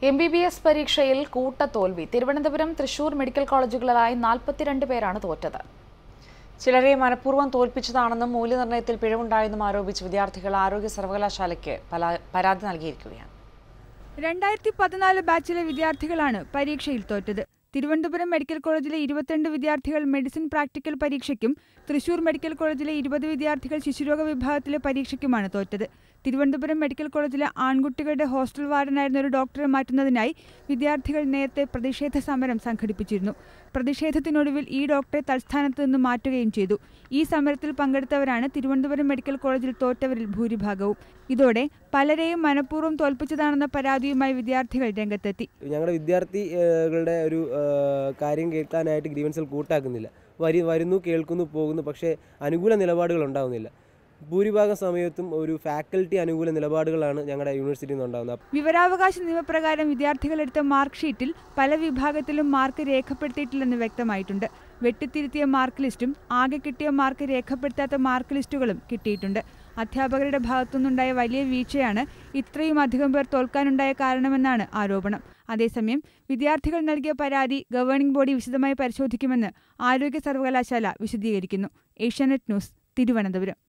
M B B S പരീക്ഷയിൽ കൂട്ടത്തോൽവി Thiruvananthapuram Thrissur medical കോളേജുകളിലായി നാൽപ്പത്തിരണ്ട് പേരാണ് തോറ്റത് ചിലരെ മനഃപൂർവ്വം തോൽപ്പിച്ചതാണെന്നും മൂല്യനിർണ്ണയത്തിൽ പിഴവുണ്ടായെന്നും ആരോപിച്ച് വിദ്യാർത്ഥികൾ ആരോഗ്യ സർവകലാശാലയ്ക്ക് പല- പരാതി നൽകിയിരിക്കുകയാണ് രണ്ടായിരത്തി പതിനാല് ബാച്ചിലെ വിദ്യാർത്ഥികളാണ് പരീക്ഷയിൽ തോറ്റത് തിരുവനന്തപുരം മെഡിക്കൽ കോളേജിലെ ഇരുപത്തിരണ്ട് വിദ്യാർത്ഥികൾ മെഡിസിൻ പ്രാക്ടിക്കൽ പരീക്ഷയ്ക്കും തൃശൂർ മെഡിക്കൽ കോളേജിലെ ഇരുപത് വിദ്യാർത്ഥികൾ ശിശുരോഗ വിഭാഗത്തിലെ പരീക്ഷയ്ക്കുമാണ് തോറ്റത് തിരുവനന്തപുരം മെഡിക്കൽ കോളേജിലെ ആൺകുട്ടികളുടെ ഹോസ്റ്റൽ വാർഡനായിരുന്ന ഒരു ഡോക്ടറെ മാറ്റുന്നതിനായി വിദ്യാർത്ഥികൾ നേരത്തെ പ്രതിഷേധ സമരം സംഘടിപ്പിച്ചിരുന്നു പ്രതിഷേധത്തിനൊടുവിൽ ഈ ഡോക്ടറെ തൽസ്ഥാനത്ത് നിന്ന് മാറ്റുകയും ചെയ്തു ഈ സമരത്തിൽ പങ്കെടുത്തവരാണ് തിരുവനന്തപുരം മെഡിക്കൽ കോളേജിൽ തോറ്റവരിൽ ഭൂരിഭാഗവും ഇതോടെ പലരെയും മനഃപൂർവ്വം തോൽപ്പിച്ചതാണെന്ന പരാതിയുമായി വിദ്യാർത്ഥികൾ രംഗത്തെത്തി ഞങ്ങളുടെ വിദ്യാർത്ഥികളുടെ ഒരു ആ, കാര്യം കേൾക്കാനായിട്ട് ഗ്രീവൻസിൽ കൂട്ടാക്കുന്നില്ല വരി വരുന്നു കേൾക്കുന്നു പോകുന്നു പക്ഷേ അനുകൂല നിലപാടുകൾ ഉണ്ടാകുന്നില്ല ഭൂരിഭാഗം സമയത്തും ഒരു ഫാക്കൽറ്റി അനുകൂല നിലപാടുകളാണ് ഞങ്ങളുടെ യൂണിവേഴ്സിറ്റിയിൽ നിന്ന് ഉണ്ടാകുന്നത് വിവരാവകാശ നിയമപ്രകാരം വിദ്യാർത്ഥികളെടുത്ത മാർക്ക് ഷീറ്റിൽ പല വിഭാഗത്തിലും മാർക്ക് രേഖപ്പെടുത്തിയിട്ടില്ലെന്ന് വ്യക്തമായിട്ടുണ്ട് വെട്ടിത്തിരുത്തിയ മാർക്ക് ലിസ്റ്റും ആകെ കിട്ടിയ മാർക്ക് രേഖപ്പെടുത്താത്ത മാർക്ക് ലിസ്റ്റുകളും കിട്ടിയിട്ടുണ്ട് അധ്യാപകരുടെ ഭാഗത്തുനിന്നുണ്ടായ വലിയ വീഴ്ചയാണ് ഇത്രയും അധികം പേർ തോൽക്കാനുണ്ടായ കാരണമെന്നാണ് ആരോപണം അതേസമയം വിദ്യാർത്ഥികൾ നൽകിയ പരാതി ഗവേണിംഗ് ബോഡി വിശദമായി പരിശോധിക്കുമെന്ന് ആരോഗ്യ സർവകലാശാല വിശദീകരിക്കുന്നു ഏഷ്യാനെറ്റ് ന്യൂസ് തിരുവനന്തപുരം